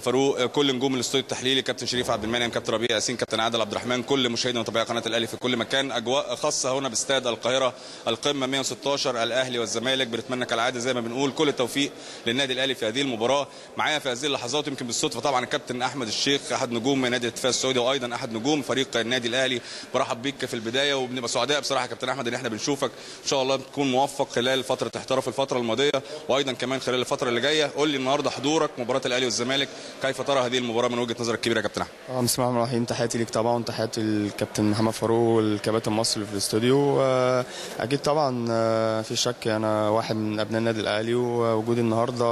فاروق كل نجوم الاستوديو التحليلي كابتن شريف عبد المنعم كابتن ربيع ياسين كابتن عادل عبد الرحمن كل مشاهدي ومتابعي قناه الاهلي في كل مكان اجواء خاصه هنا باستاد القاهره القمه 116 الاهلي والزمالك بنتمنى كالعاده زي ما بنقول كل التوفيق للنادي الاهلي في هذه المباراه معايا في هذه اللحظات يمكن بالصدفه طبعا الكابتن احمد الشيخ احد نجوم نادي الاتفاق السعودي وايضا احد نجوم فريق النادي الاهلي برحب بيك في البدايه وبنبقى سعداء بصراحه يا كابتن احمد ان احنا بنشوفك ان شاء الله تكون موفق خلال فتره احتراف الفتره الماضيه وايضا كمان خلال الفتره اللي جايه قول لي النهارده حضورك مباراه الاهلي والزمالك كيف ترى هذه المباراه من وجهه نظرك الكبيره يا كابتن احمد آه، بسم الله الرحمن الرحيم تحياتي ليك طبعا تحياتي للكابتن محمد فاروق والكباتن مصر اللي في الاستوديو آه، اكيد طبعا آه، في شك انا واحد من ابناء النادي الاهلي ووجودي النهارده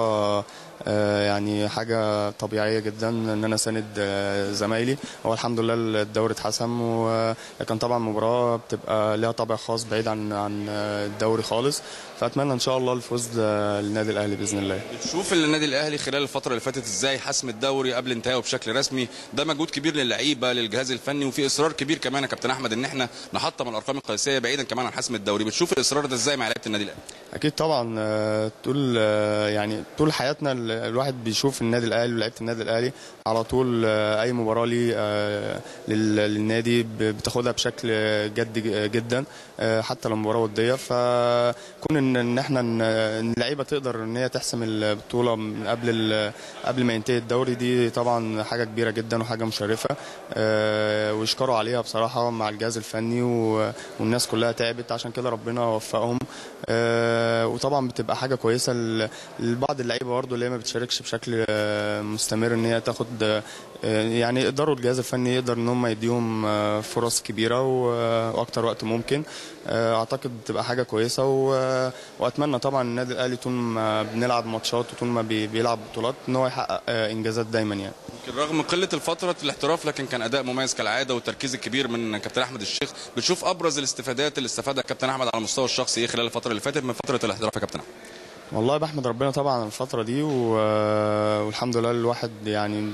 آه، يعني حاجه طبيعيه جدا ان انا ساند آه، زمايلي هو الحمد لله الدوري اتحسم ولكن طبعا مباراه بتبقى ليها طابع خاص بعيد عن عن آه، الدوري خالص فاتمنى ان شاء الله الفوز آه، للنادي الاهلي باذن الله بتشوف النادي الاهلي خلال الفتره اللي فاتت ازاي حسم الدوري قبل انتهائه بشكل رسمي ده مجهود كبير للعيبه للجهاز الفني وفي اصرار كبير كمان يا كابتن احمد ان احنا نحطم الارقام القياسيه بعيدا كمان عن حسم الدوري بتشوف الاصرار ده ازاي مع لعيبه النادي الاهلي اكيد طبعا آه، طول آه، يعني طول حياتنا ال- الواحد بيشوف النادي الاهلي ولعيبه النادي الاهلي على طول آه، اي مباراه ليه آه، لل- للنادي ب- بتاخدها بشكل جد ج- جدا آه، حتى لو مباراه وديه فكون ان ان احنا ن- ان اللعيبه تقدر ان هي تحسم البطوله من قبل ال- قبل ما ينتهي الدوري دي طبعا حاجه كبيره جدا وحاجه مشرفه آه، ويشكروا عليها بصراحه مع الجهاز الفني و- والناس كلها تعبت عشان كده ربنا وفقهم آه، وطبعا بتبقى حاجه كويسه ل- لبعض اللعيبه برضه اللي هي ما بتشاركش بشكل آه، مستمر ان هي تاخد آه، يعني يقدروا الجهاز الفني يقدر ان هم يديهم آه، فرص كبيره و- واكتر وقت ممكن آه، اعتقد بتبقى حاجه كويسه و- واتمنى طبعا النادي الاهلي طول ما بنلعب ماتشات وطول ما بي- بيلعب بطولات ان هو يحقق آه، انجازات دايما يعني يمكن رغم قله الفتره الاحتراف لكن كان اداء مميز كالعاده والتركيز الكبير من كابتن احمد الشيخ بتشوف ابرز الاستفادات اللي استفادها كابتن احمد على المستوى الشخصي ايه خلال الفتره اللي فاتت من فتره الاحتراف يا كابتن احمد والله بحمد ربنا طبعا على الفترة دي و... والحمد لله الواحد يعني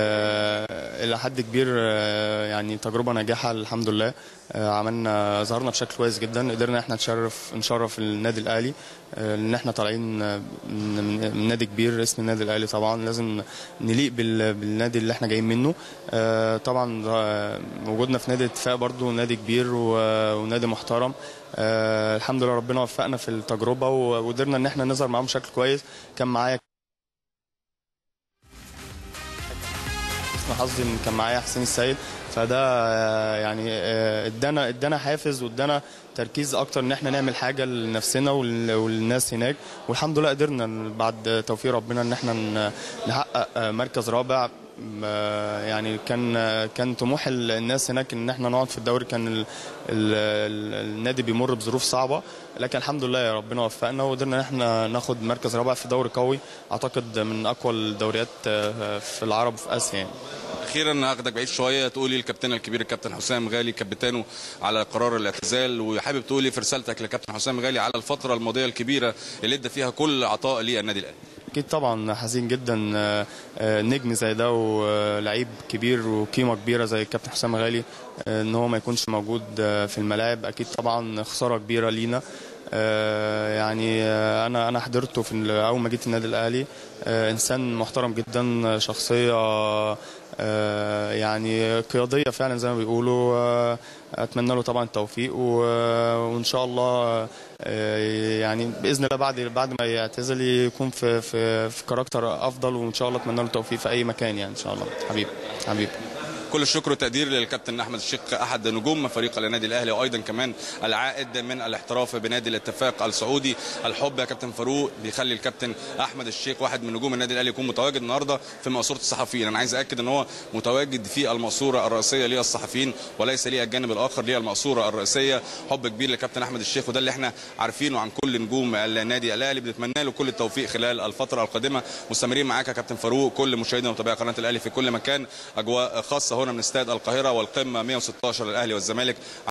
آه، إلى حد كبير آه، يعني تجربة ناجحة الحمد لله آه، عملنا ظهرنا بشكل كويس جدا قدرنا احنا نشرف نشرف النادي الأهلي آه، لأن احنا طالعين آه، من من- من نادي كبير اسم النادي الأهلي طبعا لازم نليق بال... بالنادي اللي احنا جايين منه آه، طبعا آه، وجودنا في نادي اتفاق برضو نادي كبير و... ونادي محترم آه الحمد لله ربنا وفقنا في التجربه و- وقدرنا ان احنا نظهر معاهم بشكل كويس كان معايا حسن حظي ان كان معايا حسين السيد فده آه، يعني آه، ادانا ادانا حافز وادانا تركيز اكتر ان احنا نعمل حاجه لنفسنا ول- وللناس هناك والحمد لله قدرنا بعد توفيق ربنا ان احنا ن- نحقق آه، مركز رابع آه، يعني كان كان طموح ال- الناس هناك ان احنا نقعد في الدوري كان ال ال ال النادي بيمر بظروف صعبه لكن الحمد لله يا ربنا وفقنا وقدرنا ان احنا ناخد مركز رابع في دوري قوي اعتقد من اقوى الدوريات آه، في العرب وفي اسيا يعني. اخيرا هاخدك بعيد شويه تقولي الكابتن الكبير الكابتن حسام غالي كابتنه على قرار الاعتزال وحابب تقولي في رسالتك لكابتن حسام غالي على الفتره الماضيه الكبيره اللي ادى فيها كل عطاء للنادي الاهلي اكيد طبعا حزين جدا آه، آه، نجم زي ده ولعيب كبير وقيمه كبيره زي الكابتن حسام غالي آه، ان هو ما يكونش موجود آه، في الملاعب اكيد طبعا خساره كبيره لينا آه، يعني آه، انا انا حضرته في ال- اول ما جيت النادي الاهلي آه، انسان محترم جدا شخصيه آه، يعني قياديه فعلا زي ما بيقولوا آه، اتمنى له طبعا التوفيق و- وان شاء الله آه، يعني باذن الله بعد بعد ما يعتزل يكون في في في كاركتر افضل وان شاء الله اتمنى له التوفيق في اي مكان يعني ان شاء الله حبيبي حبيبي كل الشكر والتقدير للكابتن احمد الشيخ احد نجوم فريق النادي الاهلي وايضا كمان العائد من الاحتراف بنادي الاتفاق السعودي الحب يا كابتن فاروق بيخلي الكابتن احمد الشيخ واحد من نجوم النادي الاهلي يكون متواجد النهارده في مقصوره الصحفيين انا عايز اكد ان هو متواجد في المقصوره الرئيسيه للصحفيين وليس ليه الجانب الاخر ليه المقصوره الرئيسيه حب كبير لكابتن احمد الشيخ وده اللي احنا عارفينه عن كل نجوم النادي الاهلي بنتمنى له كل التوفيق خلال الفتره القادمه مستمرين معاك يا كابتن فاروق كل مشاهدينا ومتابعي قناه الاهلي في كل مكان اجواء خاصه هنا من استاد القاهره والقمه 116 الاهلي والزمالك